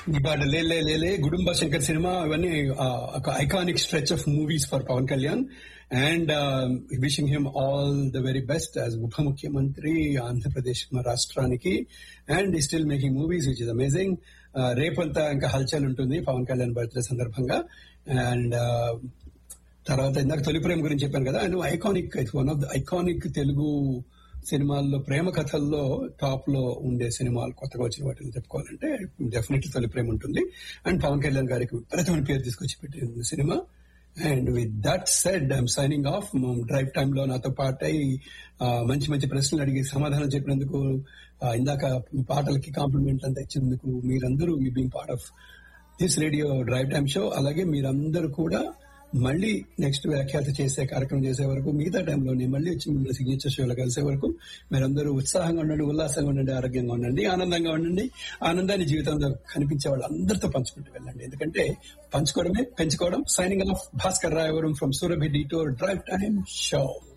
ఈ పాట లే లే లే లే గుడుంబ శంకర్ సినిమా ఇవన్నీ ఆ, ఒక iconic stretch of movies for Pawan Kalyan and wishing him all the very best as ఉప ముఖ్యమంత్రి ఆంధ్రప్రదేశ్ మన రాష్ట్రానికి అండ్ ఈ still making movies which is amazing రేపంతా ఇంకా హల్చల్ ఉంటుంది పవన్ కళ్యాణ్ బర్త్డే సందర్భంగా అండ్ తర్వాత ఇందాక తొలి ప్రేమ గురించి చెప్పాను కదా and iconic one of the iconic Telugu సినిమాల్లో ప్రేమ కథల్లో టాప్ లో ఉండే సినిమాలు కొత్తగా వచ్చిన వాటిని చెప్పుకోవాలంటే డెఫినెట్లీ తొలి ప్రేమ ఉంటుంది అండ్ పవన్ కళ్యాణ్ గారికి విపరీతమైన పేరు తీసుకొచ్చి పెట్టింది cinema and with that said I'm signing off drive time లో నాతో పాటై ఆ, మంచి మంచి ప్రశ్నలు అడిగి సమాధానం చెప్పినందుకు ఆ, ఇందాక మీ పాటలకి కాంప్లిమెంట్ అంతా ఇచ్చినందుకు మీరందరూ మీ being part of this radio drive time show అలాగే మీరందరూ కూడా మళ్ళీ నెక్స్ట్ వ్యాఖ్యాత చేసే కార్యక్రమం చేసే వరకు మిగతా టైంలో నేను మళ్ళీ వచ్చి మిమ్మల్ని సిగ్నేచర్ షోలో కలిసే వరకు మీరందరూ ఉత్సాహంగా ఉండండి ఉల్లాసంగా ఉండండి ఆరోగ్యంగా ఉండండి ఆనందంగా ఉండండి ఆనందాన్ని జీవితంలో కనిపించే వాళ్ళందరితో పంచుకుంటూ వెళ్ళండి ఎందుకంటే పంచుకోవడమే పెంచుకోవడం signing off Bhaskar Rayavaram from Surabhi detour drive time show